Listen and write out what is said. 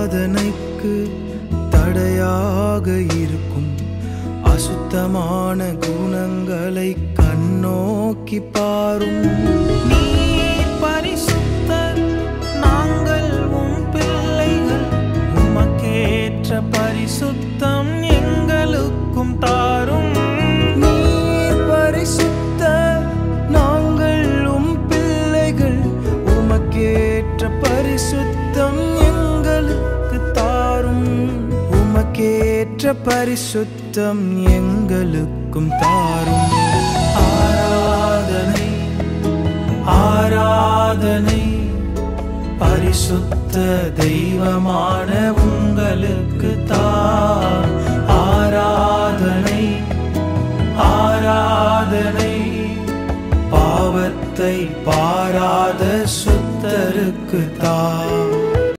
ஆராதனைக்கு தடையாக இருக்கும் அசுத்தமான குணங்களை கண்ணோக்கி பாரும் நீர் பரிசுத்தர் நாங்கள் உம் பிள்ளைகள் உமக்கேற்ற பரிசுத்தம் எங்களுக்கும் தாரும் நீர் பரிசுத்தர் நாங்கள் உம் பிள்ளைகள் உமக்கேற்ற பரிசுத்தம் எங்களுக்கு தாரும் உமக்கேற்ற பரிசுத்தம் எங்களுக்கும் தாரும் ஆராதனை ஆராதனை பரிசுத்த தெய்வமான உங்களுக்கு தான் ஆராதனை ஆராதனை பாவத்தை பாராத சுத்தருக்கு தான்